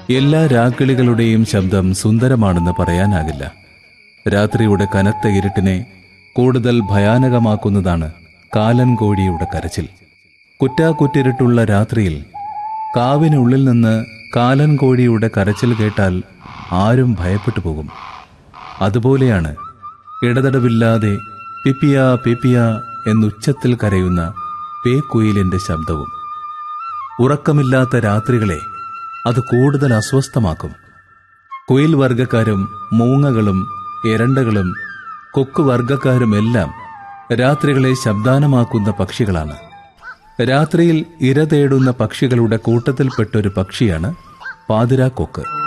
എല്ലാ രാക്കിളികളുടെയും ശബ്ദം സുന്ദരമാണെന്ന് പറയാനാകില്ല രാത്രിയുടെ കനത്ത ഇരുട്ടിനെ കൂടുതൽ ഭയാനകമാക്കുന്നതാണ് കാലൻ കോഴിയുടെ കരച്ചിൽ കുറ്റാക്കുറ്റിരുട്ടുള്ള രാത്രിയിൽ കാവിനുള്ളിൽ നിന്ന് കാലൻ കോഴിയുടെ കരച്ചിൽ കേട്ടാൽ ആരും ഭയപ്പെട്ടു പോകും അതുപോലെയാണ് ഇടതടവില്ലാതെ പിപ്പിയ പിപ്പിയ എന്നുച്ചത്തിൽ കരയുന്ന പേക്കുയിലിന്റെ ശബ്ദവും ഉറക്കമില്ലാത്ത രാത്രികളെ അത് കൂടുതൽ അസ്വസ്ഥമാക്കും കുയിൽ വർഗക്കാരും മൂങ്ങകളും എരണ്ടകളും കൊക്ക് വർഗക്കാരുമെല്ലാം രാത്രികളെ ശബ്ദാനമാക്കുന്ന പക്ഷികളാണ് രാത്രിയിൽ ഇര തേടുന്ന പക്ഷികളുടെ കൂട്ടത്തിൽപ്പെട്ടൊരു പക്ഷിയാണ് പാതിരാക്കൊക്ക്